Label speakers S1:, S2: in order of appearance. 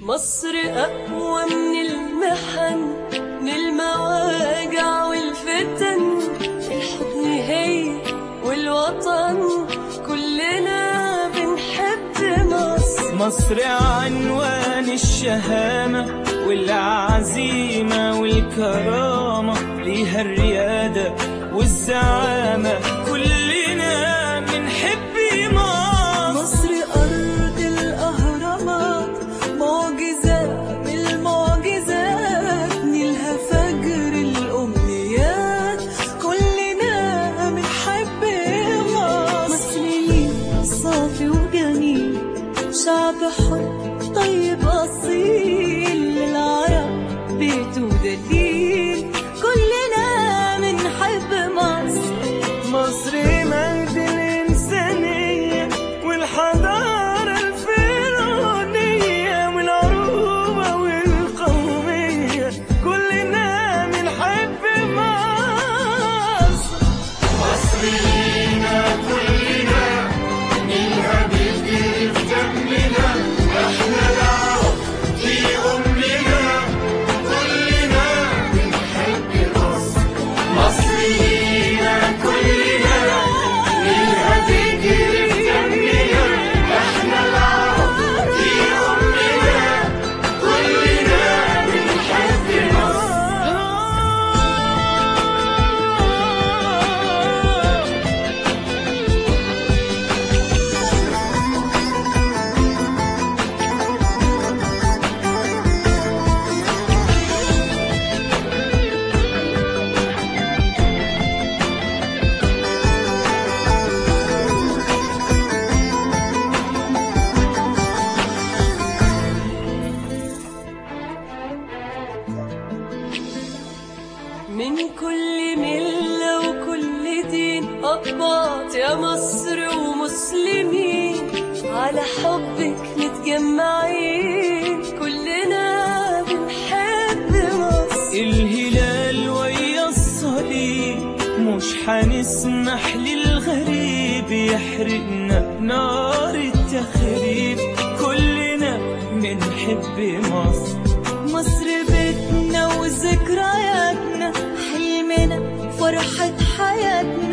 S1: مصر أقوى من المحن من المواجع والفتن الحضن هي والوطن كلنا بنحب مصر
S2: مصر عنوان الشهامة والعزيمة والكرامة ليها الريادة والزعامة كلنا بنحب مصر
S1: مصر أرض الأهرامات معجزة من المعجزات نيلها فجر الأمنيات كلنا بنحب مصر مصريين صافي وجميل شعب حر طيب أصيل للعرب بيته دليل كلنا بنحب مصر
S2: مصر مجد الإنسانية والحضارة الفرعونية والعروبة والقومية كلنا بنحب مصر
S1: من كل ملة وكل دين أقباط يا مصر ومسلمين على حبك متجمعين كلنا بنحب مصر
S2: الهلال ويا الصليب مش حنسمح للغريب يحرقنا بنار التخريب كلنا بنحب مصر
S1: مصر بيتنا وذكرياتنا حلمنا فرحة حياتنا